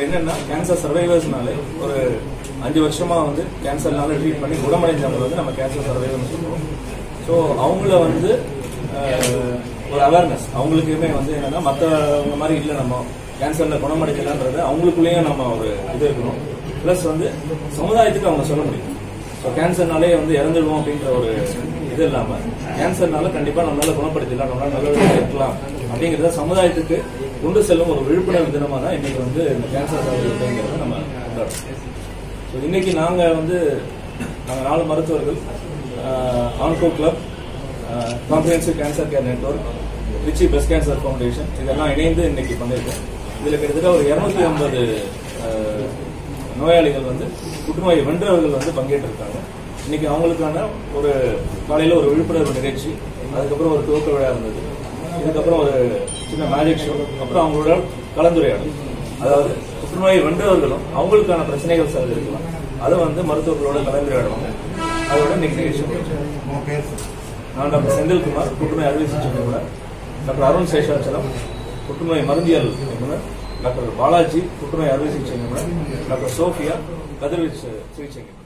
என்னன்னா கேன்சர் சர்வைவர்ஸ்னாலே ஒரு அஞ்சு வருஷமா வந்து கேன்சர்னால ட்ரீட் பண்ணி குணமடைஞ்சவங்க வந்து நம்ம கேன்சர் சர்வைவர்னு சொல்லுவோம் ஸோ அவங்கள வந்து அஹ், ஒரு அவேர்னஸ் அவங்களுக்குமே வந்து என்னன்னா மற்றவங்க மாதிரி இல்லை நம்ம கேன்சர்ல குணமடைக்கலான்றது அவங்களுக்குள்ளேயும் நம்ம ஒரு இது இருக்கணும் ப்ளஸ் வந்து சமுதாயத்துக்கு அவங்க சொல்ல முடியும் ஸோ கேன்சர்னாலே வந்து இறந்துடுவோம் அப்படின்ற ஒரு இது இல்லாம கேன்சர்னால கண்டிப்பா நம்மளால குணப்படுத்திடலாம் நம்மளால நல்ல இருக்கலாம் அப்படிங்கறத சமுதாயத்துக்கு கொண்டு செல்லும் ஒரு விழிப்புணர்வு தினமா தான் இன்னைக்கு வந்து இந்த கேன்சர் அப்படிங்கிறத நம்ம கொண்டாடுறோம் ஸோ இன்னைக்கு நாங்க வந்து நாங்க நாலு மருத்துவர்கள் onco club comprehensive cancer care network Richie breast cancer foundation இதெல்லாம் இணைந்து இன்னைக்கு பண்ணியிருக்கோம் இதுல கிட்டத்தட்ட ஒரு இருநூத்தி ஐம்பது நோயாளிகள் வந்து புற்றுநோயை வென்றவர்கள் வந்து பங்கேற்றிருக்காங்க இன்னைக்கு அவங்களுக்கான ஒரு காலையில ஒரு விழிப்புணர்வு நிகழ்ச்சி அதுக்கப்புறம் ஒரு துவக்க விழா இருந்தது இதுக்கப்புறம் ஒரு சின்ன மேஜிக் ஷோ அப்புறம் அவங்களோட கலந்துரையாடல் அதாவது புற்றுநோயை வென்றவர்களும் அவங்களுக்கான பிரச்சனைகள் சிலது இருக்கலாம் அதை வந்து மருத்துவர்களோட கலந்துரையாடுவாங்க அதோட இன்னைக்கு நிகழ்ச்சி முடிஞ்சது. நான் டாக்டர் செந்தில்குமார் புற்றுநோய் அறுவை சிகிச்சை நிபுணர் டாக்டர் அருண் சேஷாச்சலம் புற்றுநோய் மருந்தியல் நிபுணர் டாக்டர் பாலாஜி புற்றுநோய் அறுவை சிகிச்சை நிபுணர் டாக்டர் சோஃபியா கதிர்வீச்சு சிகிச்சை நிபுணர்